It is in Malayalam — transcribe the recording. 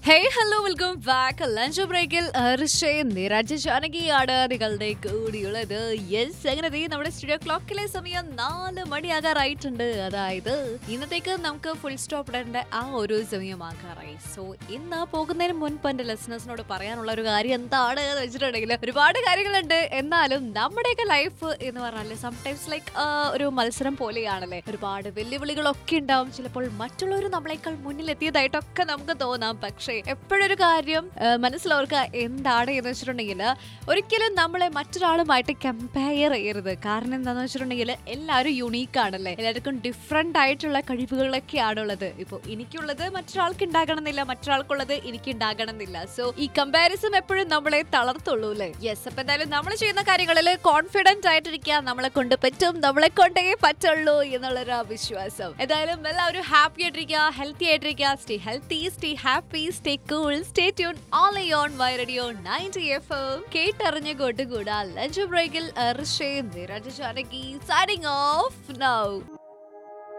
hey hello welcome back lunch ബ്രേക്കിൽ ഹർഷയും നിരഞ്ജ ജാനകിയാണ് നിങ്ങളുടെ കൂടിയുള്ളത് യെസ് അങ്ങനെ ദേ നമ്മുടെ സ്റ്റുഡിയോ ക്ലോക്കിലെ സമയം നാല് മണിയാകാറായിട്ടുണ്ട് അതായത് ഇന്നത്തേക്ക് നമുക്ക് ഫുൾ സ്റ്റോപ്പ് ഇടേണ്ട ആ ഒരു സമയമാകാറായി സോ ഇന്ന് പോകുന്നതിന് മുൻപ് എന്റെ ലിസണേഴ്സിനോട് പറയാനുള്ള ഒരു കാര്യം എന്താണ് എന്ന് വെച്ചിട്ടുണ്ടെങ്കിൽ ഒരുപാട് കാര്യങ്ങളുണ്ട് എന്നാലും നമ്മുടെയൊക്കെ ലൈഫ് എന്ന് പറഞ്ഞാൽ സംടൈംസ് ലൈക്ക് ഒരു മത്സരം പോലെയാണല്ലേ ഒരുപാട് വെല്ലുവിളികളൊക്കെ ഉണ്ടാവും ചിലപ്പോൾ മറ്റുള്ളവർ നമ്മളെക്കാൾ മുന്നിലെത്തിയതായിട്ടൊക്കെ നമുക്ക് തോന്നാം പക്ഷേ എപ്പോഴൊരു കാര്യം ആ, മനസ്സിലോർക്കുക എന്താണ് എന്ന് വെച്ചിട്ടുണ്ടെങ്കിൽ ഒരിക്കലും നമ്മളെ മറ്റൊരാളുമായിട്ട് കമ്പയർ ചെയ്യരുത് കാരണം എന്താണെന്ന് വെച്ചിട്ടുണ്ടെങ്കിൽ എല്ലാവരും യുണീക്ക് ആണല്ലേ എല്ലാവർക്കും ഡിഫറെന്റ് ആയിട്ടുള്ള കഴിവുകളൊക്കെയാണ് ഉള്ളത് ഇപ്പോൾ എനിക്കുള്ളത് മറ്റൊരാൾക്ക് ഉണ്ടാകണമെന്നില്ല മറ്റൊരാൾക്കുള്ളത് എനിക്ക് ഉണ്ടാകണമെന്നില്ല സോ ഈ കമ്പാരിസൺ എപ്പോഴും നമ്മളെ തളർത്തുള്ളൂ അല്ലേ യെസ് അപ്പൊ എന്തായാലും നമ്മൾ ചെയ്യുന്ന കാര്യങ്ങളിൽ കോൺഫിഡന്റ് ആയിട്ടിരിക്കുക നമ്മളെ കൊണ്ട് പറ്റും നമ്മളെ കൊണ്ടേ പറ്റുള്ളൂ എന്നുള്ളൊരു വിശ്വാസം എന്തായാലും എല്ലാവരും ഹാപ്പി ആയിട്ടിരിക്കുക ഹെൽത്തി ആയിട്ടിരിക്കുക stay healthy stay happy stay cool stay tune all on Y radio ninety F M കേട്ടറിഞ്ഞ കൊണ്ടുകൂടാ ലഞ്ച് ബ്രേക്കിൽ Niraja Janaki signing off now